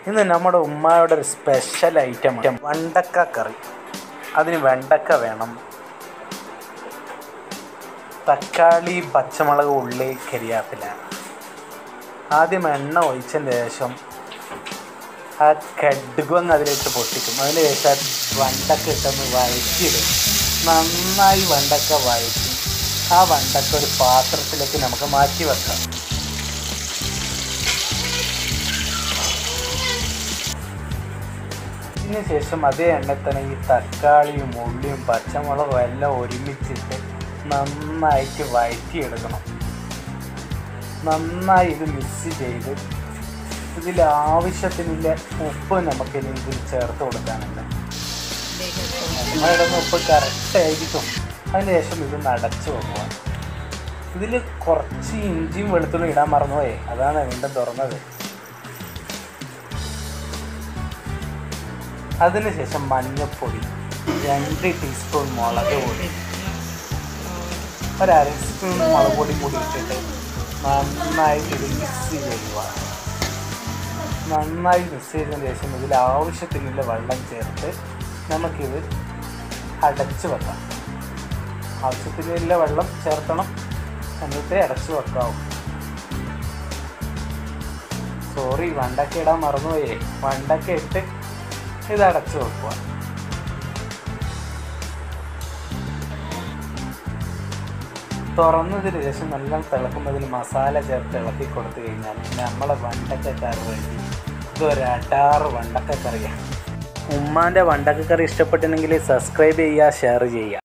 ഇന്ന് നമ്മുടെ ഉമ്മയുടെ ഒരു സ്പെഷ്യൽ ഐറ്റം വെണ്ടക്ക കറി അതിന് വെണ്ടക്ക വേണം തക്കാളി പച്ചമുളക് ഉള്ളി കരിയാപ്പില ആദ്യം എണ്ണ ഒഴിച്ചതിന് ശേഷം ആ കടുകങ്ങ് അതിലിട്ട് പൊട്ടിക്കും അതിന് ശേഷം വെണ്ടക്ക ഇട്ടൊന്ന് വഴറ്റിയിടും നന്നായി വെണ്ടക്ക വഴറ്റി ആ വെണ്ടക്ക ഒരു പാത്രത്തിലേക്ക് നമുക്ക് മാറ്റി വെക്കാം ഇതിന് ശേഷം അതേ എണ്ണയിൽ തന്നെ ഈ തക്കാളിയും ഉള്ളിയും പച്ചമുളകും എല്ലാം ഒരുമിച്ചിട്ട് നന്നായിട്ട് വഴറ്റിയെടുക്കണം നന്നായി ഇത് മിക്സ് ചെയ്ത് ഇതിൽ ആവശ്യത്തിനുള്ള ഉപ്പ് നമുക്കിനി ഇതിൽ ചേർത്ത് കൊടുക്കാനുണ്ട് നമ്മളിടുന്ന ഉപ്പ് കറക്റ്റ് ആയിരിക്കും അതിന് ശേഷം ഇത് നടച്ചു വെക്കുക ഇതിൽ കുറച്ച് ഇഞ്ചിയും വെളുത്തുള്ളിയും ഇടാൻ മറന്നുപോയേ അതാണ് വീണ്ടും തുറന്നത് അതിനുശേഷം മഞ്ഞൾപ്പൊടി രണ്ട് ടീസ്പൂൺ മുളക് പൊടി ഒരു അര സ്പൂൺ മുളക് പൊടി കൂടി ഇട്ടിട്ട് നന്നായിട്ട് ഇത് മിക്സ് ചെയ്യുക നന്നായി മിക്സ് ചെയ്തതിന് ശേഷം ഇതിൽ ആവശ്യത്തിനുള്ള വെള്ളം ചേർത്ത് നമുക്കിത് അടച്ച് വെക്കാം ആവശ്യത്തിനുള്ള വെള്ളം ചേർക്കണം എന്നിട്ട് അടച്ച് വെക്കാവും സോറി വണ്ടക്ക ഇടാൻ മറന്നുപോയേ വണ്ടക്ക ഇട്ട് ഇത് അടച്ചു വെക്കുക തുറന്നതിന് ശേഷം നല്ല തിളക്കുമ്പോൾ മസാല ചേർത്ത് ഇളക്കി കൊടുത്തു കഴിഞ്ഞാൽ നമ്മളെ വണ്ടക്കക്കറി വേണ്ടി ഇതൊരു അടാറ് വണ്ടക്കക്കറിയാണ് ഉമ്മാൻ്റെ വണ്ടക്കക്കറി ഇഷ്ടപ്പെട്ടിട്ടുണ്ടെങ്കിൽ സബ്സ്ക്രൈബ് ചെയ്യുക ഷെയർ ചെയ്യുക